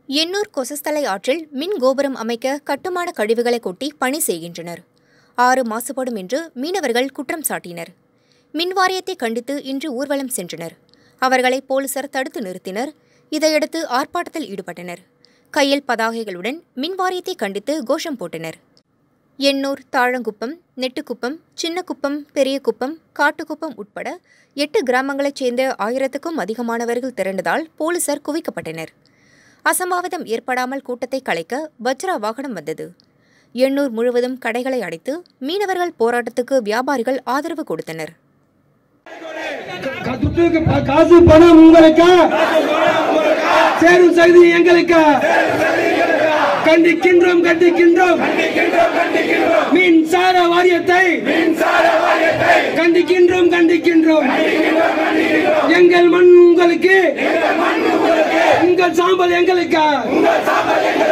எண்ணூர் கொசஸ்தலை ஆற்றில் மின் கோபுரம் அமைக்க கட்டுமான கழிவுகளை கொட்டி பணி செய்கின்றனர் ஆறு மாசுபடும் என்று மீனவர்கள் குற்றம் சாட்டினர் மின் வாரியத்தை கண்டித்து இன்று ஊர்வலம் சென்றனர் அவர்களை போலீசார் தடுத்து நிறுத்தினர் இதையடுத்து ஆர்ப்பாட்டத்தில் ஈடுபட்டனர் கையில் பதாகைகளுடன் மின் வாரியத்தை கண்டித்து கோஷம் போட்டனர் எண்ணூர் தாழங்குப்பம் நெட்டுக்குப்பம் சின்னக்குப்பம் பெரியகுப்பம் காட்டுக்குப்பம் உட்பட எட்டு கிராமங்களைச் சேர்ந்த ஆயிரத்துக்கும் அதிகமானவர்கள் திரண்டதால் போலீசார் குவிக்கப்பட்டனர் அசம்பாவிதம் ஏற்படாமல் கூட்டத்தை கலைக்க வஜ்ரா வாகனம் வந்தது எண்ணூர் முழுவதும் கடைகளை அடைத்து மீனவர்கள் போராட்டத்துக்கு வியாபாரிகள் ஆதரவு கொடுத்தனர் க- துட்டுக்கு ப- காசு பணம் உங்களுக்கு சேரும் சகுதி எங்களுக்கு கண்டிக்கின்றோம் கண்டிக்கின்றோம் மின்சார வாரியத்தை கண்டிக்கின்றோம் கண்டிக்கின்றோம் எங்கள் மண் உங்களுக்கு உங்கள் சாம்பல் எங்களுக்கு